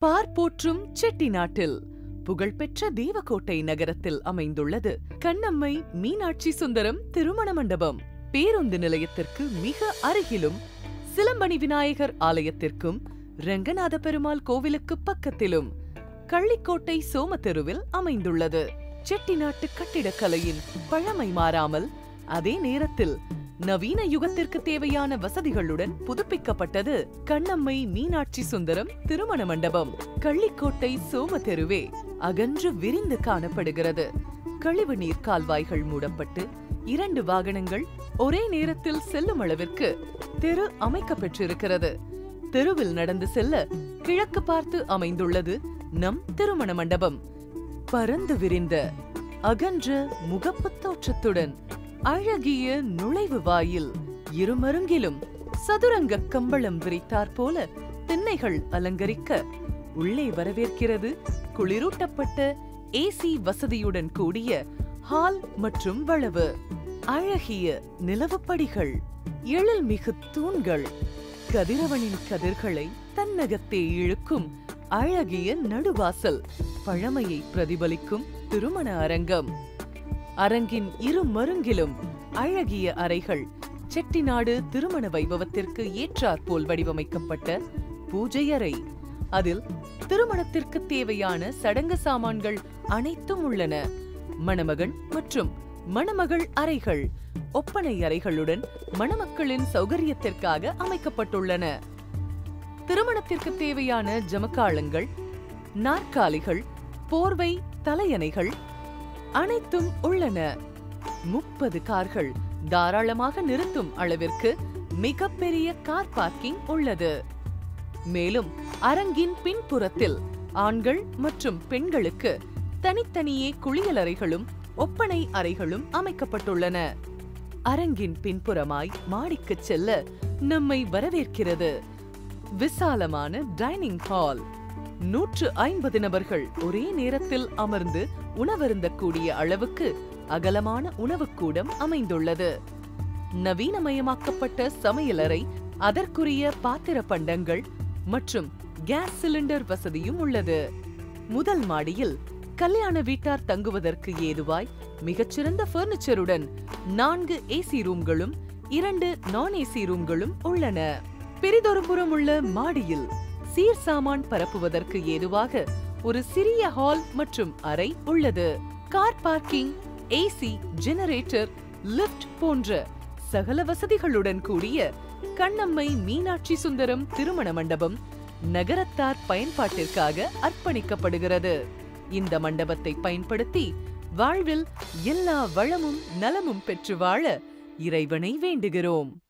பார்ப்போற்றும் செட்டிநாட்டில் புகழ்பெற்ற தேவகோட்டை நகரத்தில் அமைந்துள்ளது கண்ணம்மை மீனாட்சி சுந்தரம் திருமண மண்டபம் பேருந்து நிலையத்திற்கு மிக அருகிலும் சிலம்பணி விநாயகர் ஆலயத்திற்கும் ரங்கநாத பெருமாள் கோவிலுக்கு பக்கத்திலும் கள்ளிக்கோட்டை சோமத்தெருவில் அமைந்துள்ளது செட்டிநாட்டு கட்டிடக்கலையின் பழமை மாறாமல் அதே நேரத்தில் நவீன யுகத்திற்கு தேவையான வசதிகளுடன் புதுப்பிக்கப்பட்டது கண்ணம்மை மீனாட்சி சுந்தரம் திருமண மண்டபம் கள்ளிக்கோட்டை சோமத்தெருவே அகன்று விரிந்து காணப்படுகிறது கழிவு நீர் கால்வாய்கள் மூடப்பட்டு இரண்டு வாகனங்கள் ஒரே நேரத்தில் செல்லும் அளவிற்கு தெரு அமைக்கப்பெற்றிருக்கிறது தெருவில் நடந்து செல்ல கிழக்கு பார்த்து அமைந்துள்ளது நம் திருமண மண்டபம் பரந்து விரிந்த அகன்ற முகப்புத் தோற்றத்துடன் அழகிய நுழைவு வாயில் இருமருங்கிலும் சதுரங்க கம்பளம் விரித்தாற் போல திண்ணைகள் அலங்கரிக்க உள்ளே வரவேற்கிறது குளிரூட்டப்பட்ட ஏசி வசதியுடன் கூடிய ஹால் மற்றும் வளவு அழகிய நிலவுப்படிகள் எழில்மிகு தூண்கள் கதிரவனின் கதிர்களை தன்னகத்தே இழுக்கும் அழகிய நடுவாசல் பழமையை பிரதிபலிக்கும் திருமண அரங்கம் அரங்கின் இரு மருங்கிலும் அழகிய அறைகள் செட்டிநாடு திருமண வைபவத்திற்கு ஏற்றாற்போல் வடிவமைக்கப்பட்ட பூஜை அறை அதில் திருமணத்திற்கு தேவையான சடங்கு சாமான்கள் அனைத்தும் உள்ளன மணமகன் மற்றும் மணமகள் அறைகள் ஒப்பனை அறைகளுடன் மணமக்களின் சௌகரியத்திற்காக அமைக்கப்பட்டுள்ளன திருமணத்திற்கு தேவையான ஜமக்காளங்கள் நாற்காலிகள் போர்வை தலையணைகள் அனைத்தும் உள்ளன முப்பது கார்கள் தாராளமாக நிறுத்தும் அளவிற்கு மிகப்பெரிய கார் பார்க்கிங் உள்ளது மேலும் அரங்கின் பின்புறத்தில் ஆண்கள் மற்றும் பெண்களுக்கு தனித்தனியே குளியலறைகளும் ஒப்பனை அறைகளும் அமைக்கப்பட்டுள்ளன அரங்கின் பின்புறமாய் மாடிக்குச் செல்ல நம்மை வரவேற்கிறது விசாலமான டைனிங் ஹால் நூற்று ஐம்பது நபர்கள் ஒரே நேரத்தில் அமர்ந்து உணவருந்தக்கூடிய அளவுக்கு அகலமான உணவுக்கூடம் அமைந்துள்ளது நவீனமயமாக்கப்பட்ட சமையலறை அதற்குரிய பாத்திர பண்டங்கள் மற்றும் கேஸ் சிலிண்டர் வசதியும் உள்ளது முதல் மாடியில் கல்யாண வீட்டார் தங்குவதற்கு ஏதுவாய் மிகச்சிறந்த பர்னிச்சருடன் நான்கு ஏசி ரூம்களும் இரண்டு நான் ஏசி ரூம்களும் உள்ளன பெரிதொரு புறம் உள்ள மாடியில் சீர் சாமான் பரப்புவதற்கு ஏதுவாக ஒரு சிறிய ஹால் மற்றும் அறை உள்ளது car parking AC generator lift போன்ற சகல வசதிகளுடன் கூடிய கண்ணம்மை மீனாட்சி சுந்தரம் திருமண மண்டபம் நகரத்தார் பயன்பாட்டிற்காக அர்ப்பணிக்கப்படுகிறது இந்த மண்டபத்தை பயன்படுத்தி வாழ்வில் எல்லா வளமும் நலமும் பெற்று வாழ இறைவனை வேண்டுகிறோம்